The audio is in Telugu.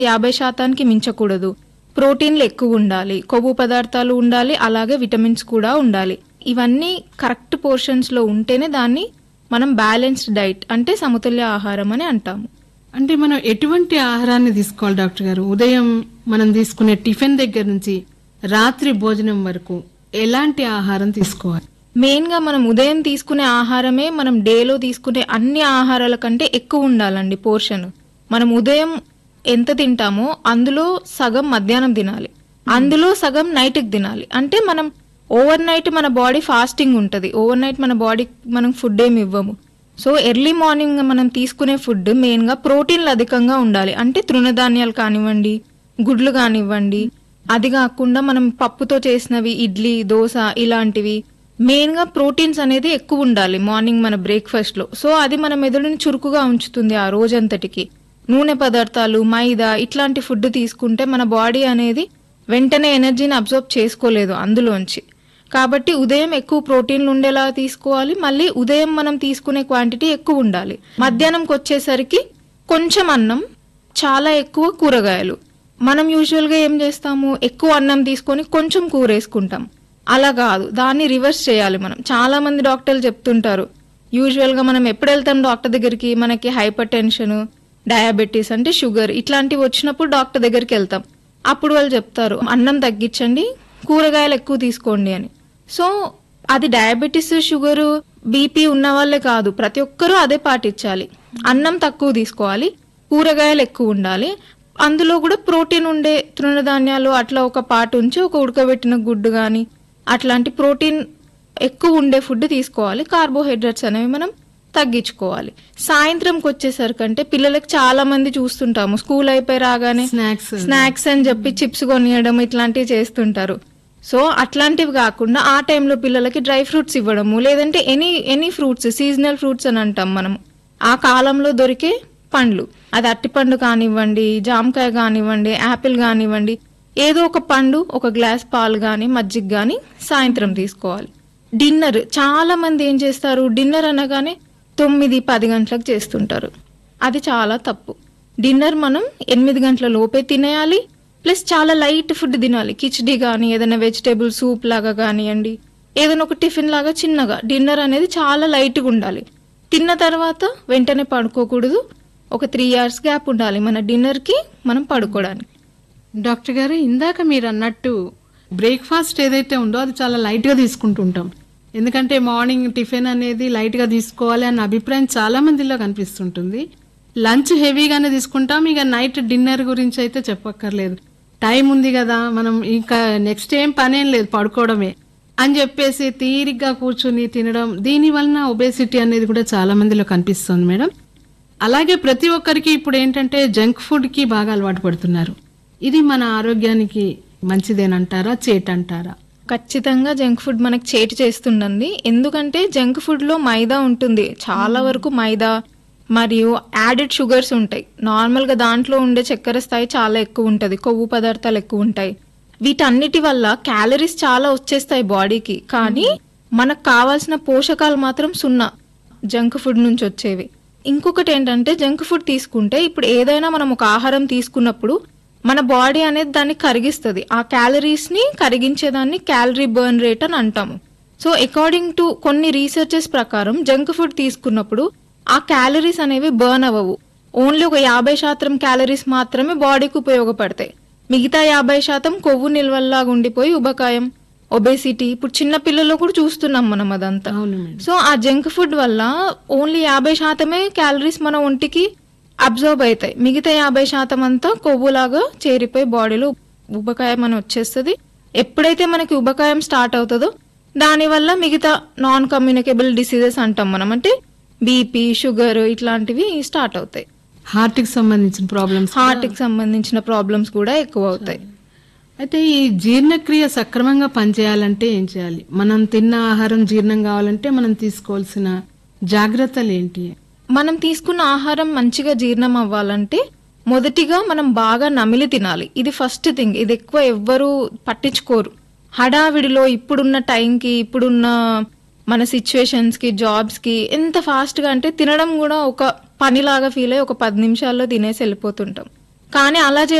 యాభై శాతానికి మించకూడదు ప్రోటీన్లు ఎక్కువ ఉండాలి కొవ్వు పదార్థాలు ఉండాలి అలాగే విటమిన్స్ కూడా ఉండాలి ఇవన్నీ కరెక్ట్ పోర్షన్స్లో ఉంటేనే దాన్ని మనం బ్యాలెన్స్డ్ డైట్ అంటే సమతుల్య ఆహారం అని అంటాము అంటే మనం ఎటువంటి ఆహారాన్ని తీసుకోవాలి డాక్టర్ గారు ఉదయం మనం తీసుకునే టిఫిన్ దగ్గర నుంచి రాత్రి భోజనం వరకు ఎలాంటి ఆహారం తీసుకోవాలి మెయిన్గా మనం ఉదయం తీసుకునే ఆహారమే మనం డేలో తీసుకునే అన్ని ఆహారాల కంటే ఎక్కువ ఉండాలండి పోర్షన్ మనం ఉదయం ఎంత తింటామో అందులో సగం మధ్యాహ్నం తినాలి అందులో సగం నైట్కి తినాలి అంటే మనం ఓవర్ నైట్ మన బాడీ ఫాస్టింగ్ ఉంటుంది ఓవర్ నైట్ మన బాడీ మనం ఫుడ్ ఏమి ఇవ్వము సో ఎర్లీ మార్నింగ్ మనం తీసుకునే ఫుడ్ మెయిన్గా ప్రోటీన్లు అధికంగా ఉండాలి అంటే తృణధాన్యాలు కానివ్వండి గుడ్లు కానివ్వండి అది కాకుండా మనం పప్పుతో చేసినవి ఇడ్లీ దోశ ఇలాంటివి మెయిన్ గా ప్రోటీన్స్ అనేది ఎక్కువ ఉండాలి మార్నింగ్ మన బ్రేక్ఫాస్ట్ లో సో అది మన మెదడుని చురుకుగా ఉంచుతుంది ఆ రోజంతటికి నూనె పదార్థాలు మైదా ఇట్లాంటి ఫుడ్ తీసుకుంటే మన బాడీ అనేది వెంటనే ఎనర్జీని అబ్జర్వ్ చేసుకోలేదు అందులోంచి కాబట్టి ఉదయం ఎక్కువ ప్రోటీన్లు ఉండేలా తీసుకోవాలి మళ్ళీ ఉదయం మనం తీసుకునే క్వాంటిటీ ఎక్కువ ఉండాలి మధ్యాహ్నంకి వచ్చేసరికి కొంచెం అన్నం చాలా ఎక్కువ కూరగాయలు మనం యూజువల్గా ఏం చేస్తాము ఎక్కువ అన్నం తీసుకొని కొంచెం కూర వేసుకుంటాం అలా కాదు దాన్ని రివర్స్ చేయాలి మనం చాలా మంది డాక్టర్లు చెప్తుంటారు యూజువల్గా మనం ఎప్పుడు వెళ్తాం డాక్టర్ దగ్గరికి మనకి హైపర్ టెన్షన్ డయాబెటీస్ అంటే షుగర్ ఇట్లాంటివి వచ్చినప్పుడు డాక్టర్ దగ్గరికి వెళ్తాం అప్పుడు వాళ్ళు చెప్తారు అన్నం తగ్గించండి కూరగాయలు ఎక్కువ తీసుకోండి అని సో అది డయాబెటీస్ షుగర్ బీపీ ఉన్న వాళ్ళే కాదు ప్రతి ఒక్కరూ అదే పాటించాలి అన్నం తక్కువ తీసుకోవాలి కూరగాయలు ఎక్కువ ఉండాలి అందులో కూడా ప్రోటీన్ ఉండే తృణధాన్యాలు అట్లా ఒక పాటు ఉంచి ఒక ఉడకబెట్టిన గుడ్డు కానీ అట్లాంటి ప్రోటీన్ ఎక్కువ ఉండే ఫుడ్ తీసుకోవాలి కార్బోహైడ్రేట్స్ అనేవి మనం తగ్గించుకోవాలి సాయంత్రంకి వచ్చేసరికి అంటే పిల్లలకి చాలా మంది చూస్తుంటాము స్కూల్ అయిపోయి రాగానే స్నాక్స్ స్నాక్స్ అని చెప్పి చిప్స్ కొనియడం ఇట్లాంటివి చేస్తుంటారు సో అట్లాంటివి కాకుండా ఆ టైంలో పిల్లలకి డ్రై ఫ్రూట్స్ ఇవ్వడము లేదంటే any any fruits seasonal fruits అని అంటాం మనం ఆ కాలంలో దొరికే పండ్లు అది అట్టిపండు కానివ్వండి జామకాయ కానివ్వండి యాపిల్ కానివ్వండి ఏదో ఒక పండు ఒక గ్లాస్ పాలు కానీ మజ్జిగ కానీ సాయంత్రం తీసుకోవాలి డిన్నర్ చాలా మంది ఏం చేస్తారు డిన్నర్ అనగానే తొమ్మిది పది గంటలకు చేస్తుంటారు అది చాలా తప్పు డిన్నర్ మనం ఎనిమిది గంటల లోపే తినేయాలి ప్లస్ చాలా లైట్ ఫుడ్ తినాలి కిచడీ కానీ ఏదైనా వెజిటేబుల్ సూప్ లాగా కానివ్వండి ఏదైనా ఒక టిఫిన్ లాగా చిన్నగా డిన్నర్ అనేది చాలా లైట్గా ఉండాలి తిన్న తర్వాత వెంటనే పడుకోకూడదు ఒక త్రీ అవర్స్ గ్యాప్ ఉండాలి మన డిన్నర్కి మనం పడుకోవడానికి డాక్టర్ గారు ఇందాక మీరు అన్నట్టు బ్రేక్ఫాస్ట్ ఏదైతే ఉందో అది చాలా లైట్గా తీసుకుంటుంటాం ఎందుకంటే మార్నింగ్ టిఫిన్ అనేది లైట్గా తీసుకోవాలి అన్న అభిప్రాయం చాలా మందిలో కనిపిస్తుంటుంది లంచ్ హెవీగానే తీసుకుంటాం ఇక నైట్ డిన్నర్ గురించి అయితే చెప్పక్కర్లేదు టైం ఉంది కదా మనం ఇంకా నెక్స్ట్ ఏం పనేం లేదు పడుకోవడమే అని చెప్పేసి తీరిగ్గా కూర్చుని తినడం దీని వలన ఒబేసిటీ అనేది కూడా చాలా మందిలో కనిపిస్తుంది మేడం అలాగే ప్రతి ఒక్కరికి ఇప్పుడు ఏంటంటే జంక్ ఫుడ్కి బాగా అలవాటు పడుతున్నారు ఇది మన ఆరోగ్యానికి మంచిదేనంటారా చేటంటారా ఖచ్చితంగా జంక్ ఫుడ్ మనకి చేటు చేస్తుండండి ఎందుకంటే జంక్ ఫుడ్ లో మైదా ఉంటుంది చాలా వరకు మైదా మరియు యాడెడ్ షుగర్స్ ఉంటాయి నార్మల్ గా దాంట్లో ఉండే చక్కెర స్థాయి చాలా ఎక్కువ ఉంటుంది కొవ్వు పదార్థాలు ఎక్కువ ఉంటాయి వీటన్నిటి వల్ల క్యాలరీస్ చాలా వచ్చేస్తాయి బాడీకి కానీ మనకు కావాల్సిన పోషకాలు మాత్రం సున్నా జంక్ ఫుడ్ నుంచి వచ్చేవి ఇంకొకటి ఏంటంటే జంక్ ఫుడ్ తీసుకుంటే ఇప్పుడు ఏదైనా మనం ఒక ఆహారం తీసుకున్నప్పుడు మన బాడీ అనేది దాన్ని కరిగిస్తుంది ఆ క్యాలరీస్ ని కరిగించేదాన్ని క్యాలరీ బర్న్ రేట్ అని అంటాము సో అకార్డింగ్ టు కొన్ని రీసెర్చెస్ ప్రకారం జంక్ ఫుడ్ తీసుకున్నప్పుడు ఆ క్యాలరీస్ అనేవి బర్న్ అవ్వవు ఓన్లీ ఒక యాభై శాతం క్యాలరీస్ మాత్రమే బాడీకి ఉపయోగపడతాయి మిగతా యాభై శాతం కొవ్వు నిల్వల్లాగా ఉండిపోయి ఉబకాయం ఒబేసిటీ ఇప్పుడు చిన్న పిల్లల్లో కూడా చూస్తున్నాం మనం అదంతా అవును మేడం సో ఆ జంక్ ఫుడ్ వల్ల ఓన్లీ యాభై శాతమే క్యాలరీస్ మన ఒంటికి అబ్జర్వ్ అవుతాయి మిగతా యాభై శాతం అంతా కొవ్వులాగా చేరిపోయి బాడీలో ఉబకాయం అని వచ్చేస్తుంది ఎప్పుడైతే మనకి ఉబకాయం స్టార్ట్ అవుతుందో దానివల్ల మిగతా నాన్ కమ్యూనికేబుల్ డిసీజెస్ అంటాం మనం అంటే బీపీ షుగర్ ఇట్లాంటివి స్టార్ట్ అవుతాయి హార్ట్కి సంబంధించిన ప్రాబ్లమ్స్ హార్ట్కి సంబంధించిన ప్రాబ్లమ్స్ కూడా ఎక్కువ అవుతాయి అయితే ఈ జీర్ణక్రియ సక్రమంగా పనిచేయాలంటే ఏం చేయాలి మనం తిన్న ఆహారం జీర్ణం కావాలంటే మనం తీసుకోవాల్సిన జాగ్రత్తలు ఏంటి మనం తీసుకున్న ఆహారం మంచిగా జీర్ణం అవ్వాలంటే మొదటిగా మనం బాగా నమిలి తినాలి ఇది ఫస్ట్ థింగ్ ఇది ఎక్కువ ఎవ్వరూ పట్టించుకోరు హడావిడిలో ఇప్పుడున్న టైంకి ఇప్పుడున్న మన సిచ్యువేషన్స్కి జాబ్స్కి ఎంత ఫాస్ట్గా అంటే తినడం కూడా ఒక పనిలాగా ఫీల్ అయ్యి ఒక పది నిమిషాల్లో తినేసి వెళ్ళిపోతుంటాం కానీ అలా